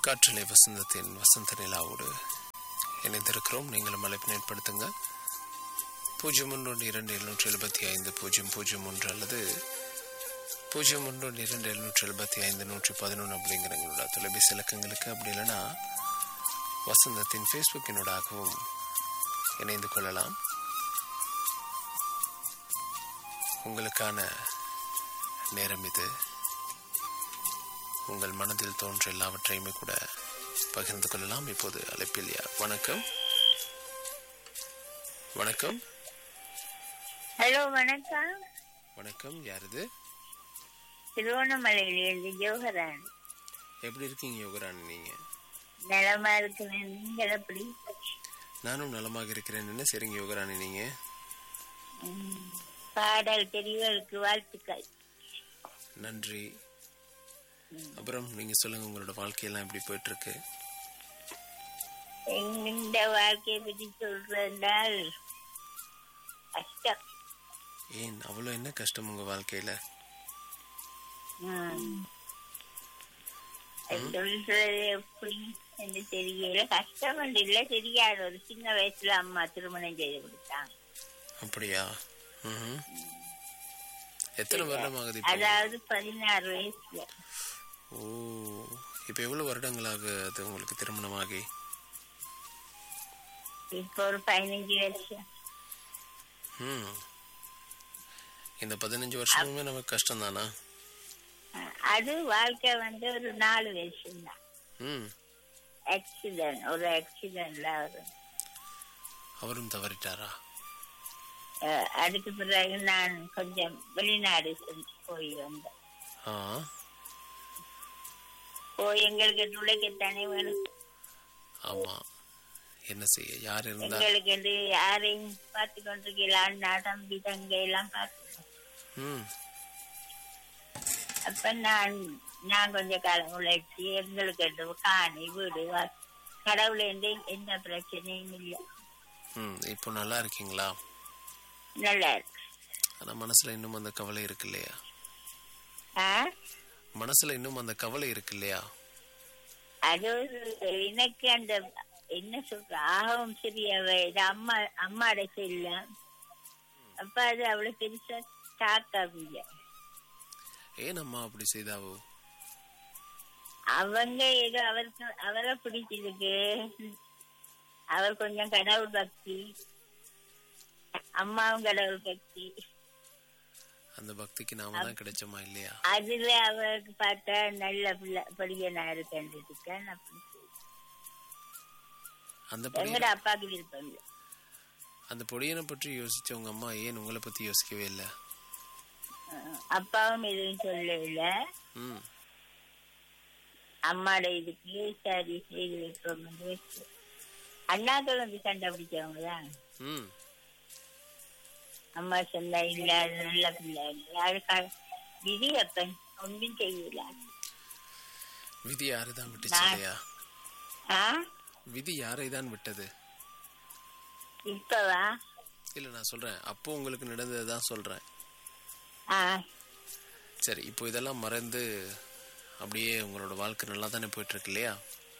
காற்றலை வசந்தத்தின் வசந்த நிலாவோடு இணைந்திருக்கிறோம் நீங்களும் அழைப்பினை ஏற்படுத்துங்க பூஜ்ஜியம் ஒன்று இரண்டு எழுநூற்றி எழுபத்தி ஐந்து பூஜ்ஜியம் பூஜ்ஜியம் ஒன்று அல்லது பூஜ்ஜியம் ஒன்று இரண்டு எழுநூற்றி எழுபத்தி ஐந்து நூற்றி பதினொன்று அப்படிங்கிற எங்களோட தொலைபேசி இலக்கங்களுக்கு அப்படி இல்லைன்னா வசந்தத்தின் ஃபேஸ்புக்கினூடாகவும் இணைந்து கொள்ளலாம் உங்களுக்கான நேரம் இது உங்கள் மனதில் தோன்ற எல்லாவற்றையுமே கூட பகிர்ந்து கொள்ளலாம் இப்போது அழைப்பில் யார் வணக்கம் வணக்கம் ஹலோ வணக்கம் வணக்கம் யார் இது திருவண்ணாமலையிலிருந்து ஜோகரான் எப்படி இருக்கீங்க யோகராணி நீங்க நலமா இருக்கிறேன் நீங்கள் எப்படி நானும் நலமாக இருக்கிறேன் என்ன சரிங்க யோகராணி நீங்க ம், பாடல் தெரிவர்களுக்கு வாழ்த்துக்கள் நன்றி அப்புறம் நீங்க சொல்லுங்க உங்களோட வாழ்க்கையெல்லாம் எப்படி போயிட்டு இருக்கு இந்த வாழ்க்கையை பற்றி சொல்றதால் கஷ்டம் ஏன் அவ்வளோ என்ன கஷ்டம் உங்க வாழ்க்கையில ம். அது சொல்றது எப்படி என்று தெரியல கஷ்டம் ஒன்று இல்லை தெரியாது ஒரு சின்ன வயசுல அம்மா திருமணம் செய்து கொடுத்தாங்க அப்படியா ம்ஹும். எத்தனை வருடம் ஆகுது இப்போ அதாவது பதினாறு வயசுல ஓ இப்போ எவ்வளவு வருடங்களாக அது உங்களுக்கு திருமணமாகி இப்போ ஒரு பதினஞ்சு வருஷம் ம் இந்த பதினஞ்சு வருஷமுமே நமக்கு கஷ்டம் தானா அது வாழ்க்கை வந்து ஒரு நாலு வருஷம் தான் ம் ஆக்சிடென்ட் ஒரு ஆக்சிடென்ட்ல ஒரு அவரும் தவறிட்டாரா அஹ், அதுக்கு பிறகு நான் கொஞ்சம் வெளிநாடு சென்று போய் வந்தேன் ஆ போய் எங்களுக்கு துளைக்கத்தானே வேணும் ஆமா என்ன செய்ய யார் இருந்தா எங்களுக்கு வந்து யாரையும் பார்த்து கொண்டிருக்கலாம் அண்ணா தம்பி தங்கை எல்லாம் பார்த்து ம் அப்ப நான் நான் கொஞ்சம் காலம் உழைச்சி எங்களுக்கு வந்து காணி வீடு வா- கடவுள இருந்து எந்த பிரச்சனையும் இல்லை ம் இப்போ நல்லா இருக்கீங்களா நல்லா இருக்கு ஆனா மனசுல இன்னும் அந்த கவலை இருக்கு இல்லையா ஆ மனசுல இன்னும் அந்த கவலை இருக்கு இல்லையா அது ஒரு எனக்கு அந்த என்ன சொல்ற ஆகவும் சரியாவ இது அம்மா அம்மாட செல்லம் அப்ப அது அவ்வளவு பெருசா தாக்கவில்லை ஏன் அம்மா அப்படி செய்தாவோ அவங்க ஏதோ அவருக்கு அவரை பிடிச்சிருக்கு அவர் கொஞ்சம் கடவுள் பக்தி அம்மாவும் கடவுள் பக்தி அந்த பக்திக்கு நாம தான் கிடைச்சோமா இல்லையா அதுல அவருக்கு பார்த்தா நல்ல பிள்ளை படிக்கனா இருக்கேன் அப்படி அந்த பொடி எங்கட அப்பாவுக்கு விருப்பம் இல்லை அந்த பொடியனை பற்றி யோசிச்ச உங்க அம்மா ஏன் உங்களை பத்தி யோசிக்கவே இல்லை அஹ் அப்பாவும் எதுவும் சொல்லல ம் அம்மாட இதுக்கு சரி செய்து வைப்போம் என்று வச்சு அண்ணாக்கள் வந்து கண்டுபிடிச்சவங்க தான் ம் அம்மா சொன்னா இல்ல அது நல்ல பிள்ளை இல்லை. அது க- விதி அப்பன் ஒன்றும் செய்யல விதி யாரை தான் விட்டுச்சு இல்லையா ஆ விதி யாரை தான் விட்டது இப்பவா இல்ல நான் சொல்றேன் அப்போ உங்களுக்கு நடந்ததை தான் சொல்றேன் ஆ சரி இப்போ இதெல்லாம் மறந்து அப்படியே உங்களோட வாழ்க்கை நல்லா தானே போயிட்டு இருக்கு இல்லையா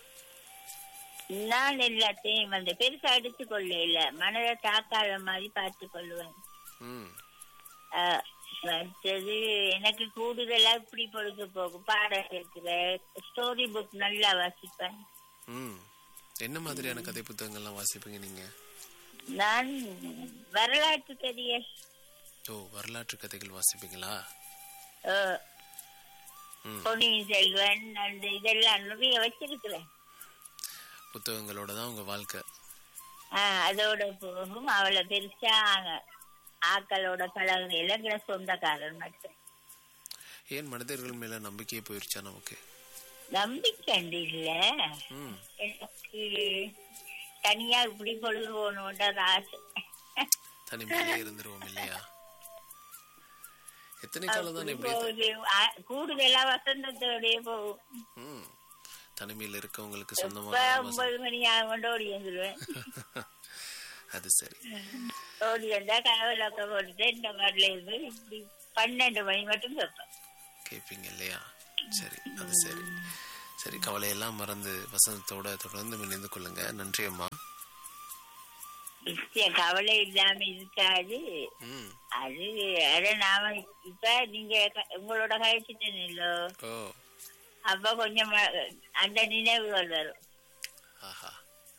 நான் எல்லாத்தையும் வந்து பெருசா எடுத்து கொள்ள இல்ல மனதை தாக்காத மாதிரி பார்த்து கொள்வேன் ம் ஆ, மற்றது எனக்கு கூடுதலா இப்படி பொழுது போகும் பாடம் கேட்கிற ஸ்டோரி புக் நல்லா வாசிப்பேன் ம் என்ன மாதிரியான கதை புத்தகங்கள்லாம் வாசிப்பீங்க நீங்க நான் வரலாற்று தெரிய ஓ வரலாற்று கதைகள் வாசிப்பீங்களா ம் பொன்னியின் செல்வன் அந்த இதெல்லாம் நிறைய வச்சிருக்கிறேன் புத்தகங்களோட தான் உங்க வாழ்க்கை ஆஹ் அதோட போகும் அவளை பெருசா ஆ- ஆக்களோட பழகுறையில எங்களை சொந்தக்காரர் மட்டும் ஏன் மனிதர்கள் மேல நம்பிக்கையே போயிருச்சா நமக்கு நம்பிக்கை இல்ல ம் எனக்கு தனியா இப்படி பொழுது போகணுன்ற ஆசை தனிமையிலே இருந்துருவோம் இல்லையா எத்தனை காலம் தான் இப்படியே த- போகுது. ஆ- கூடுதலா வசந்தத்தோடய போகும் ம் தனிமையில் இருக்கவங்களுக்கு இப்ப சொந்தமான வச- ஒன்பது மணி ஆகும் ஓடி வந்துடுவேன் அது சரி ஓடி வந்தா கனவுல போட்டுட்டு இந்த மாதிரில இருந்து இப்படி பன்னெண்டு மணி மட்டும் கேட்பேன் கேட்பீங்க இல்லையா சரி அது சரி சரி கவலையெல்லாம் மறந்து வசந்தத்தோட தொடர்ந்து இணைந்து கொள்ளுங்க நன்றி அம்மா நிச்சயம் கவலை இல்லாம இருக்காது ம் அது அத நாம இப்ப நீங்க க- உங்களோட கழிச்சிட்டேனோ ஓ அப்ப கொஞ்சம் ம- அந்த நினைவுகள் வரும் ஆஹா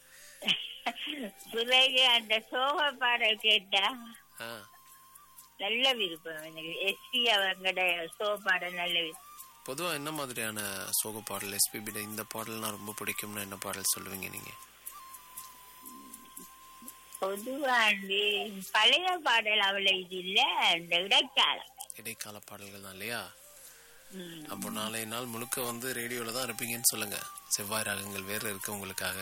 பிறகு அந்த சோக பாடல் கேட்டா ஆ நல்ல விருப்பம் எனக்கு எஸ்பி அவங்களோட சோக பாடல் நல்ல விருப்பம் பொதுவாக என்ன மாதிரியான சோக பாடல் எஸ்பிபிட இந்த பாடல்லாம் ரொம்ப பிடிக்கும்னு என்ன பாடல் சொல்லுவீங்க நீங்க பொதுவாண்டு பழைய பாடல் அவ்வளவு இது இல்ல அந்த இடைக்காலம் இடைக்கால பாடல்கள் தான் இல்லையா ம். அப்போ நாளை நாள் முழுக்க வந்து ரேடியோல தான் இருப்பீங்கன்னு சொல்லுங்க செவ்வாய் ராகங்கள் வேற இருக்கு உங்களுக்காக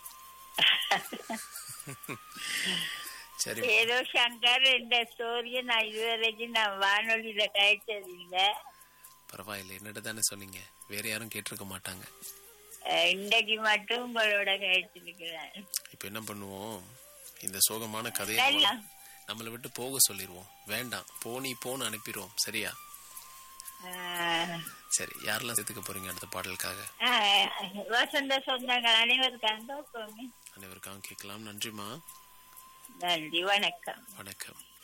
சரி ஏதோ சங்கர் இந்த ஸ்டோரிய நான் இதுவரைக்கும் நான் வானொலியில கழிச்சது இல்ல பரவாயில்லை என்னட்ட தானே சொன்னீங்க வேற யாரும் கேட்டிருக்க மாட்டாங்க அஹ் இன்றைக்கு மட்டும் உங்களோட கழிச்சிருக்கிறேன் இப்போ என்ன பண்ணுவோம் இந்த சோகமான கதையை நல்லா. நம்ம- நம்மளை விட்டு போக சொல்லிடுவோம் வேண்டாம் போனி போன்னு அனுப்பிடுவோம் சரியா அஹ் சரி யாரெல்லாம் சேர்த்துக்க போறீங்க அடுத்த பாடலுக்காக அஹ் வசந்த சொந்தங்கள் அனைவருக்காக அனைவருக்காகவும் கேட்கலாம் நன்றிம்மா நன்றி வணக்கம் வணக்கம்